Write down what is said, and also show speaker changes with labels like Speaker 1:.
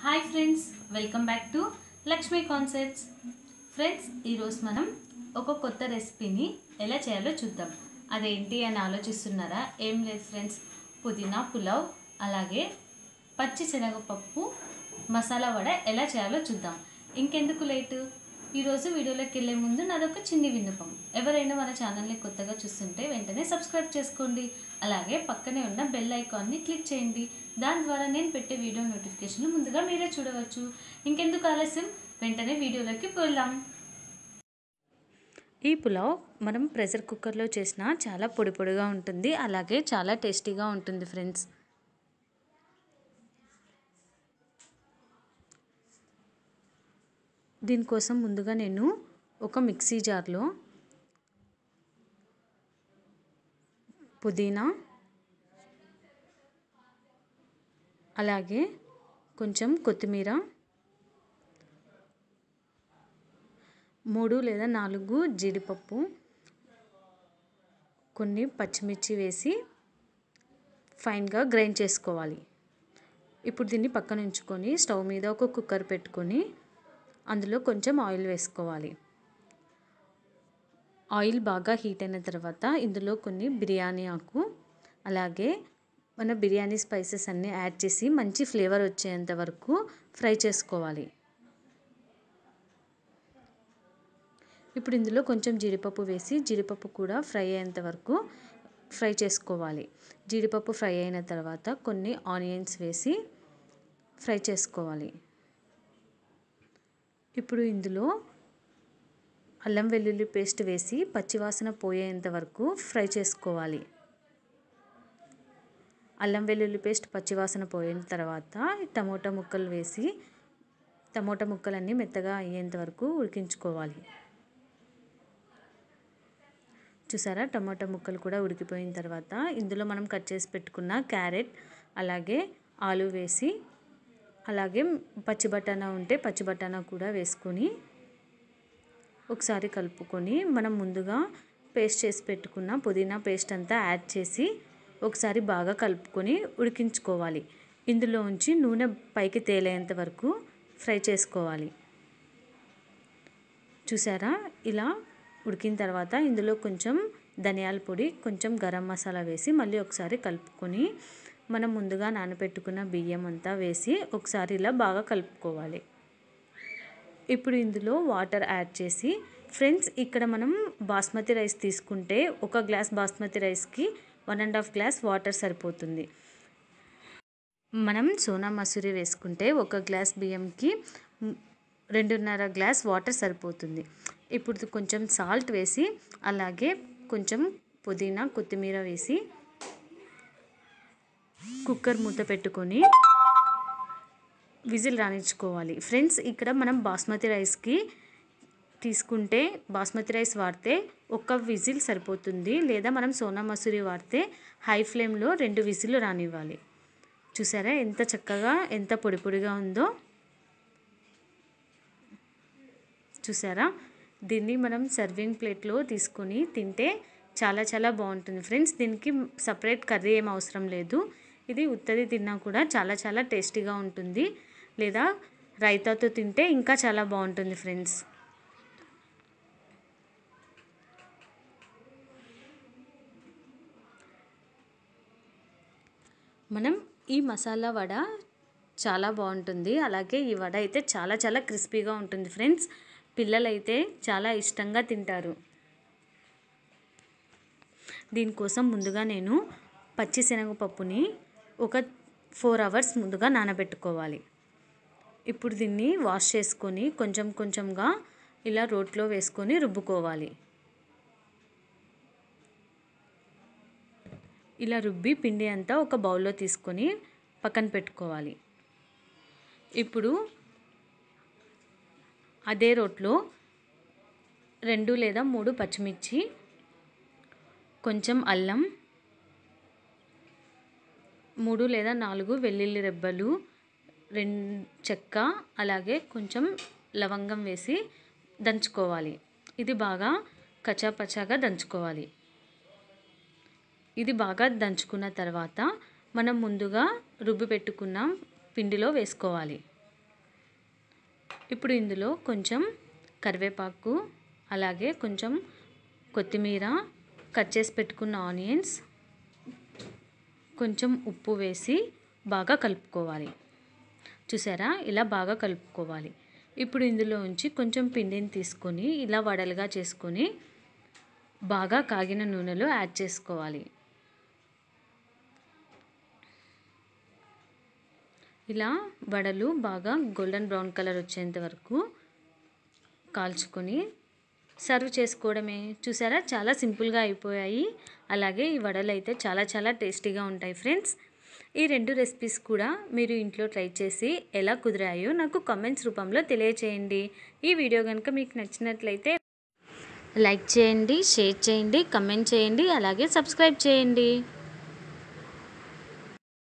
Speaker 1: hi friends welcome back to Lakshmi concepts friends ఈరోజు మనం ఒక కొత్త రెసిపీని ఎలా చేయాలో చూద్దాం అదేంటి అని ఆలోచిస్తున్నారా ఏం లేదు ఫ్రెండ్స్ పుదీనా పులావ్ అలాగే పచ్చి శనగపప్పు మసాలా వడ ఎలా చేయాలో చూద్దాం ఇంకెందుకు లేటు ఈరోజు వీడియోలోకి వెళ్ళే ముందు నాదొక చిన్ని విన్నపం ఎవరైనా మన ఛానల్ని కొత్తగా చూస్తుంటే వెంటనే సబ్స్క్రైబ్ చేసుకోండి అలాగే పక్కనే ఉన్న బెల్ ఐకాన్ని క్లిక్ చేయండి దాని ద్వారా నేను పెట్టే వీడియో నోటిఫికేషన్లు ముందుగా మీరే చూడవచ్చు ఇంకెందుకు ఆలస్యం వెంటనే వీడియోలోకి వెళ్దాం ఈ పులావ్ మనం ప్రెషర్ కుక్కర్లో చేసిన చాలా పొడి పొడిగా ఉంటుంది అలాగే చాలా టేస్టీగా ఉంటుంది ఫ్రెండ్స్ దీనికోసం ముందుగా నేను ఒక మిక్సీ జార్లో పుదీనా అలాగే కొంచెం కొత్తిమీర మూడు లేదా నాలుగు జీడిపప్పు కొన్ని పచ్చిమిర్చి వేసి ఫైన్గా గ్రైండ్ చేసుకోవాలి ఇప్పుడు దీన్ని పక్కన ఉంచుకొని స్టవ్ మీద ఒక కుక్కర్ పెట్టుకొని అందులో కొంచెం ఆయిల్ వేసుకోవాలి ఆయిల్ బాగా హీట్ అయిన తర్వాత ఇందులో కొన్ని బిర్యానీ ఆకు అలాగే మన బిర్యానీ స్పైసెస్ అన్నీ యాడ్ చేసి మంచి ఫ్లేవర్ వచ్చేంత వరకు ఫ్రై చేసుకోవాలి ఇప్పుడు ఇందులో కొంచెం జీడిపప్పు వేసి జీడిపప్పు కూడా ఫ్రై అయ్యేంత వరకు ఫ్రై చేసుకోవాలి జీడిపప్పు ఫ్రై అయిన తర్వాత కొన్ని ఆనియన్స్ వేసి ఫ్రై చేసుకోవాలి ఇప్పుడు ఇందులో అల్లం వెల్లుల్లి పేస్ట్ వేసి పచ్చివాసన పోయేంత వరకు ఫ్రై చేసుకోవాలి అల్లం వెల్లుల్లి పేస్ట్ పచ్చివాసన పోయిన తర్వాత టమోటా ముక్కలు వేసి టమోటా ముక్కలన్నీ మెత్తగా అయ్యేంత వరకు ఉడికించుకోవాలి చూసారా టమాటా ముక్కలు కూడా ఉడికిపోయిన తర్వాత ఇందులో మనం కట్ చేసి పెట్టుకున్న క్యారెట్ అలాగే ఆలు వేసి అలాగే పచ్చి బఠానా ఉంటే పచ్చి బఠానా కూడా వేసుకొని ఒకసారి కలుపుకొని మనం ముందుగా పేస్ట్ చేసి పెట్టుకున్న పుదీనా పేస్ట్ అంతా యాడ్ చేసి ఒకసారి బాగా కలుపుకొని ఉడికించుకోవాలి ఇందులో ఉంచి నూనె పైకి తేలేంత వరకు ఫ్రై చేసుకోవాలి చూసారా ఇలా ఉడికిన తర్వాత ఇందులో కొంచెం ధనియాల పొడి కొంచెం గరం మసాలా వేసి మళ్ళీ ఒకసారి కలుపుకొని మనం ముందుగా నానబెట్టుకున్న బియ్యం అంతా వేసి ఒకసారి ఇలా బాగా కలుపుకోవాలి ఇప్పుడు ఇందులో వాటర్ యాడ్ చేసి ఫ్రెండ్స్ ఇక్కడ మనం బాస్మతి రైస్ తీసుకుంటే ఒక గ్లాస్ బాస్మతి రైస్కి one and half glass water సరిపోతుంది మనం సోనా మసూరి వేసుకుంటే ఒక గ్లాస్ బియ్యంకి రెండున్నర గ్లాస్ వాటర్ సరిపోతుంది ఇప్పుడు కొంచెం సాల్ట్ వేసి అలాగే కొంచెం పుదీనా కొత్తిమీర వేసి కుక్కర్ మూత పెట్టుకొని విజిల్ రాణించుకోవాలి ఫ్రెండ్స్ ఇక్కడ మనం బాస్మతి రైస్కి తీసుకుంటే బాస్మతి రైస్ వాడితే ఒక్క విజిల్ సరిపోతుంది లేదా మనం సోనా మసూరి వాడితే హై ఫ్లేమ్లో రెండు విజిల్ రానివ్వాలి చూసారా ఎంత చక్కగా ఎంత పొడి పొడిగా ఉందో చూసారా దీన్ని మనం సర్వింగ్ ప్లేట్లో తీసుకొని తింటే చాలా చాలా బాగుంటుంది ఫ్రెండ్స్ దీనికి సపరేట్ కర్రీ ఏం అవసరం లేదు ఇది ఉత్తది తిన్నా కూడా చాలా చాలా టేస్టీగా ఉంటుంది లేదా రైతాతో తింటే ఇంకా చాలా బాగుంటుంది ఫ్రెండ్స్ మనం ఈ మసాలా వడ చాలా బాగుంటుంది అలాగే ఈ వడ అయితే చాలా చాలా క్రిస్పీగా ఉంటుంది ఫ్రెండ్స్ పిల్లలైతే చాలా ఇష్టంగా తింటారు దీనికోసం ముందుగా నేను పచ్చి శనగపప్పుని ఒక ఫోర్ అవర్స్ ముందుగా నానబెట్టుకోవాలి ఇప్పుడు దీన్ని వాష్ చేసుకొని కొంచెం కొంచెంగా ఇలా రోట్లో వేసుకొని రుబ్బుకోవాలి ఇలా రుబ్బి పిండి అంతా ఒక బౌల్లో తీసుకొని పక్కన పెట్టుకోవాలి ఇప్పుడు అదే రోట్లో రెండు లేదా మూడు పచ్చిమిర్చి కొంచెం అల్లం మూడు లేదా నాలుగు వెల్లుల్లి రెబ్బలు రెండు చెక్క అలాగే కొంచెం లవంగం వేసి దంచుకోవాలి ఇది బాగా కచాపచాగా దంచుకోవాలి ఇది బాగా దంచుకున్న తర్వాత మనం ముందుగా రుబ్బి పెట్టుకున్న పిండిలో వేసుకోవాలి ఇప్పుడు ఇందులో కొంచెం కరివేపాకు అలాగే కొంచెం కొత్తిమీర కట్ చేసి పెట్టుకున్న ఆనియన్స్ కొంచెం ఉప్పు వేసి బాగా కలుపుకోవాలి చూసారా ఇలా బాగా కలుపుకోవాలి ఇప్పుడు ఇందులో ఉంచి కొంచెం పిండిని తీసుకొని ఇలా వడలుగా చేసుకొని బాగా కాగిన నూనెలో యాడ్ చేసుకోవాలి ఇలా వడలు బాగా గోల్డెన్ బ్రౌన్ కలర్ వచ్చేంత వరకు కాల్చుకొని సర్వ్ చేసుకోవడమే చూసారా చాలా సింపుల్గా అయిపోయాయి అలాగే ఈ వడలు అయితే చాలా చాలా టేస్టీగా ఉంటాయి ఫ్రెండ్స్ ఈ రెండు రెసిపీస్ కూడా మీరు ఇంట్లో ట్రై చేసి ఎలా కుదిరాయో నాకు కామెంట్స్ రూపంలో తెలియచేయండి ఈ వీడియో కనుక మీకు నచ్చినట్లయితే లైక్ చేయండి షేర్ చేయండి కమెంట్ చేయండి అలాగే సబ్స్క్రైబ్ చేయండి